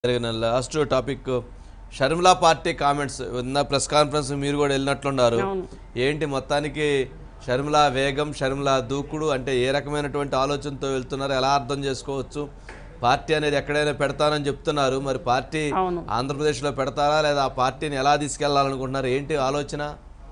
జరిగిన last topic Sharmila party comments ఉన్న press conference మీరు కూడా వెళ్ళినట్లున్నారు అవును. ఏంటి మొత్తానికి షర్మిలా వేగం షర్మిలా దూకుడు అంటే ఏ రకమైనటువంటి ఆలోచనతో వెళ్తున్నారు ఎలా అర్థం చేసుకోవచ్చు పార్టీ అనేది ఎక్కడైనా పెడతానని చెప్తున్నారు మరి పార్టీ అవును. ఆంధ్రప్రదేశ్లో పెడతారా లేదా ఆ పార్టీని ఎలా తీసుకెళ్లాలనుకుంటున్నారు ఏంటి ఆలోచన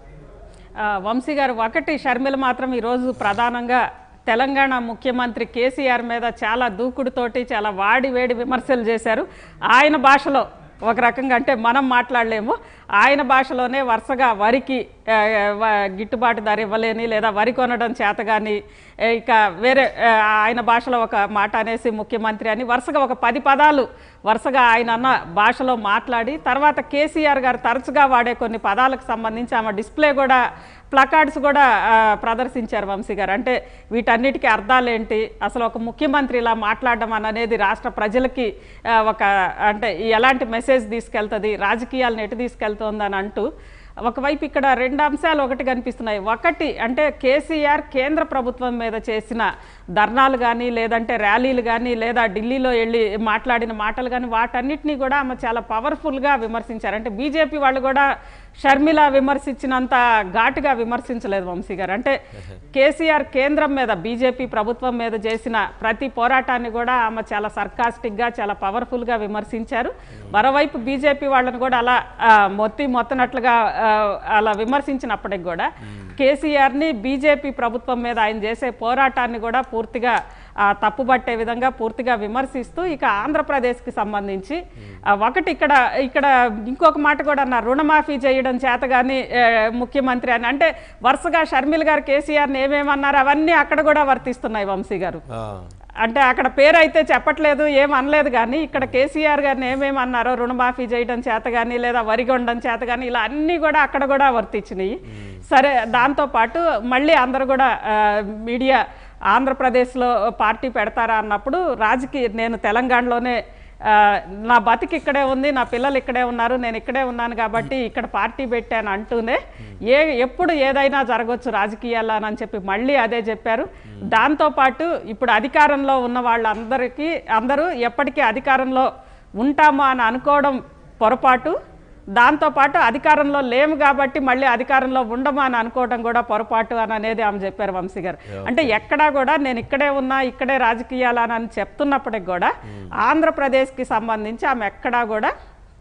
ఆ, వంశీ గారు ఒకటి షర్మిల మాత్రం ఈరోజు ప్రధానంగా తెలంగాణ ముఖ్యమంత్రి కేసీఆర్ మీద చాలా దూకుడుతోటి చాలా వాడి వేడి విమర్శలు చేశారు ఆయన భాషలో ఒక రకంగా అంటే మనం మాట్లాడలేము ఆయన భాషలోనే వరుసగా వరికి ఆ, వ- గిట్టుబాటు ధర ఇవ్వలేని లేదా వరి కొనడం చేత కానీ ఇక వేరే ఆ, ఆయన భాషలో ఒక మాట అనేసి ముఖ్యమంత్రి అని వరుసగా ఒక పది పదాలు వరుసగా ఆయన అన్న భాషలో మాట్లాడి తర్వాత కేసీఆర్ గారు తరచుగా వాడే కొన్ని పదాలకు సంబంధించి ఆమె డిస్ప్లే కూడా ప్లకార్డ్స్ కూడా ఆ, ప్రదర్శించారు వంశీ గారు అంటే వీటన్నిటికీ అర్థాలు ఏంటి అసలు ఒక ముఖ్యమంత్రి ఇలా మాట్లాడడం అనేది రాష్ట్ర ప్రజలకి ఆ, ఒక అంటే ఎలాంటి మెసేజ్ తీసుకెళ్తుంది రాజకీయాలను ఎటు తీసుకెళ్తుంది అని అంటూ ఒకవైపు ఇక్కడ రెండు అంశాలు ఒకటి కనిపిస్తున్నాయి ఒకటి అంటే కేసీఆర్ కేంద్ర ప్రభుత్వం మీద చేసిన ధర్నాలు కానీ లేదంటే ర్యాలీలు కానీ లేదా ఢిల్లీలో వెళ్ళి మాట్లాడిన మాటలు కానీ వాటన్నిటినీ కూడా ఆమె చాలా పవర్ఫుల్గా విమర్శించారు అంటే బీజేపీ వాళ్ళు కూడా షర్మిల విమర్శించినంత ఘాటుగా విమర్శించలేదు వంశీ గారు అంటే కేసీఆర్ కేంద్రం మీద బీజేపీ ప్రభుత్వం మీద చేసిన ప్రతి పోరాటాన్ని కూడా ఆమె చాలా సర్కాస్టిక్గా చాలా పవర్ఫుల్గా విమర్శించారు మరోవైపు బీజేపీ వాళ్ళని కూడా అలా ఆ, మొత్తి మొత్తనట్లుగా ఆ, అలా విమర్శించినప్పటికి కూడా కేసీఆర్ని బీజేపీ ప్రభుత్వం మీద ఆయన చేసే పోరాటాన్ని కూడా పూర్తిగా ఆ, తప్పుబట్టే విధంగా పూర్తిగా విమర్శిస్తూ ఇక ఆంధ్రప్రదేశ్కి సంబంధించి ఆ, ఒకటి ఇక్కడ ఇక్కడ ఇంకొక మాట కూడా అన్నారు రుణమాఫీ చేయడం చేత కానీ ముఖ్యమంత్రి అని అంటే వరుసగా షర్మిల్ గారు కేసీఆర్ని ఏమేమన్నారు అవన్నీ అక్కడ కూడా వర్తిస్తున్నాయి వంశీ గారు ఆ, అంటే అక్కడ పేరు అయితే చెప్పట్లేదు ఏం అనలేదు కానీ ఇక్కడ కేసీఆర్ గారిని ఏమేమి అన్నారో రుణమాఫీ చేయడం చేత కానీ లేదా వరి కొనడం చేత కానీ ఇలా అన్నీ కూడా అక్కడ కూడా వర్తించినాయి సరే దాంతోపాటు మళ్ళీ అందరూ కూడా ఆ, మీడియా ఆంధ్రప్రదేశ్లో పార్టీ పెడతారా అన్నప్పుడు రాజకీయ నేను తెలంగాణలోనే ఆ, నా బతికి ఇక్కడే ఉంది నా పిల్లలు ఇక్కడే ఉన్నారు నేను ఇక్కడే ఉన్నాను కాబట్టి ఇక్కడ పార్టీ పెట్టాను అంటూనే ఏ ఎప్పుడు ఏదైనా జరగవచ్చు రాజకీయాల్లో అని చెప్పి మళ్ళీ అదే చెప్పారు దాంతోపాటు ఇప్పుడు అధికారంలో ఉన్న వాళ్ళందరికీ అందరూ ఎప్పటికీ అధికారంలో ఉంటామా అని అనుకోవడం పొరపాటు దాంతోపాటు అధికారంలో లేము కాబట్టి మళ్ళీ అధికారంలో ఉండమా అని అనుకోవడం కూడా పొరపాటు అని అనేది ఆమె చెప్పారు వంశీ గారు అంటే ఎక్కడా కూడా నేను ఇక్కడే ఉన్నా ఇక్కడే రాజకీయాలు అని చెప్తున్నప్పటికి కూడా ఆంధ్రప్రదేశ్కి సంబంధించి ఆమె ఎక్కడా కూడా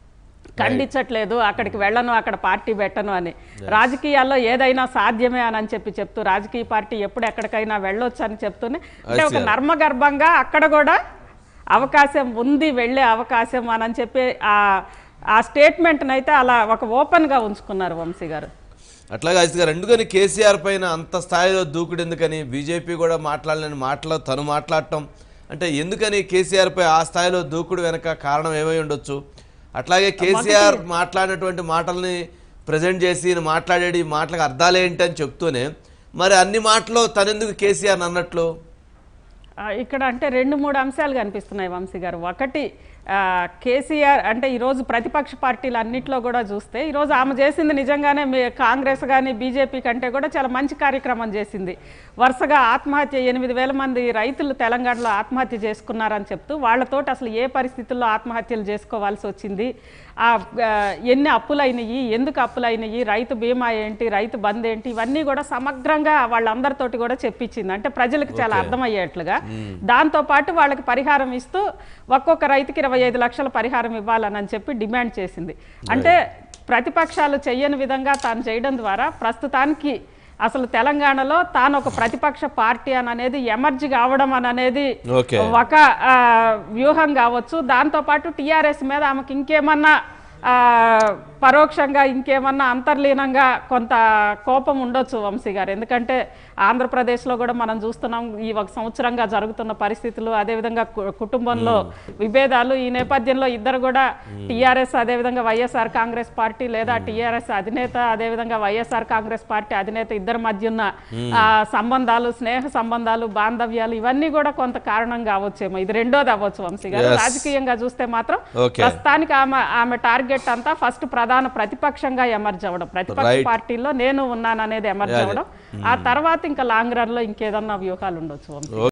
ఖండించట్లేదు అక్కడికి వెళ్ళను అక్కడ పార్టీ పెట్టను అని రాజకీయాల్లో ఏదైనా సాధ్యమే అని అని చెప్పి చెప్తూ రాజకీయ పార్టీ ఎప్పుడు ఎక్కడికైనా వెళ్ళొచ్చు అని చెప్తూనే అంటే ఒక నర్మగర్భంగా అక్కడ కూడా అవకాశం ఉంది వెళ్ళే అవకాశం అని చెప్పి ఆ ఆ స్టేట్మెంట్ని అయితే అలా ఒక ఓపెన్గా ఉంచుకున్నారు వంశీ గారు అట్లాగే అజిత్ గారు ఎందుకని కేసీఆర్ పైన అంత స్థాయిలో దూకుడు ఎందుకని బీజేపీ కూడా మాట్లాడలేని మాటలు తను మాట్లాడటం అంటే ఎందుకని కేసీఆర్ పై ఆ స్థాయిలో దూకుడు వెనక కారణం ఏమై ఉండొచ్చు అట్లాగే కేసీఆర్ మాట్లాడినటువంటి మాటల్ని ప్రజెంట్ చేసి ఈయన మాట్లాడేది ఈ మాటలకు అర్థాలు ఏంటి అని చెప్తూనే మరి అన్ని మాటలు తనెందుకు కేసీఆర్ అన్నట్లు ఆ, ఇక్కడ అంటే రెండు మూడు అంశాలు కనిపిస్తున్నాయి వంశీ గారు ఒకటి ఆ, కేసీఆర్ అంటే ఈరోజు ప్రతిపక్ష పార్టీలు అన్నింటిలో కూడా చూస్తే ఈరోజు ఆమె చేసింది నిజంగానే మీ కాంగ్రెస్ కానీ బీజేపీ కంటే కూడా చాలా మంచి కార్యక్రమం చేసింది వరుసగా ఆత్మహత్య ఎనిమిది వేల మంది రైతులు తెలంగాణలో ఆత్మహత్య చేసుకున్నారని చెప్తూ వాళ్ళతోటి అసలు ఏ పరిస్థితుల్లో ఆత్మహత్యలు చేసుకోవాల్సి వచ్చింది ఆ ఆ, ఎన్ని అప్పులైనవి ఎందుకు అప్పులైనవి రైతు బీమా ఏంటి రైతు బంద్ ఏంటి ఇవన్నీ కూడా సమగ్రంగా వాళ్ళందరితోటి కూడా చెప్పించింది అంటే ప్రజలకు చాలా అర్థమయ్యేట్లుగా దాంతో పాటు వాళ్ళకి పరిహారం ఇస్తూ ఒక్కొక్క రైతుకి ఇరవై ఐదు లక్షల పరిహారం ఇవ్వాలని చెప్పి డిమాండ్ చేసింది అంటే ప్రతిపక్షాలు చెయ్యని విధంగా తాను చేయడం ద్వారా ప్రస్తుతానికి అసలు తెలంగాణలో తాను ఒక ప్రతిపక్ష పార్టీ అని అనేది ఎమర్జీ కావడం అని అనేది ఓకే ఒక ఆ, వ్యూహం కావచ్చు దాంతోపాటు టీఆర్ఎస్ మీద ఆమెకి ఇంకేమన్నా ఆ, పరోక్షంగా ఇంకేమన్నా అంతర్లీనంగా కొంత కోపం ఉండొచ్చు వంశీ గారు ఎందుకంటే ఆంధ్రప్రదేశ్లో కూడా మనం చూస్తున్నాం ఈ ఒక సంవత్సరంగా జరుగుతున్న పరిస్థితులు అదేవిధంగా కు- కుటుంబంలో విభేదాలు ఈ నేపథ్యంలో ఇద్దరు కూడా టీఆర్ఎస్ అదేవిధంగా వైఎస్ఆర్ కాంగ్రెస్ పార్టీ లేదా టీఆర్ఎస్ అధినేత అదేవిధంగా వైఎస్ఆర్ కాంగ్రెస్ పార్టీ అధినేత ఇద్దరి మధ్య ఉన్న ఆ, సంబంధాలు స్నేహ సంబంధాలు బాంధవ్యాలు ఇవన్నీ కూడా కొంత కారణం కావచ్చేమో ఇది రెండోది అవ్వచ్చు వంశీ గారు Yes. రాజకీయంగా చూస్తే మాత్రం Okay. ప్రస్తుతానికి ఆమె ఆమె టార్గెట్ అంతా ఫస్ట్ ప్రధాన ప్రతిపక్షంగా ఎమర్జ్ అవ్వడం ప్రతిపక్ష Right. పార్టీలో నేను ఉన్నాను అనేది ఎమర్జ్ అవ్వడం ఆ తర్వాత ఇంకా లాంగ్ రన్ లో ఇంకేదన్నా వ్యూహాలు ఉండొచ్చు వంశీ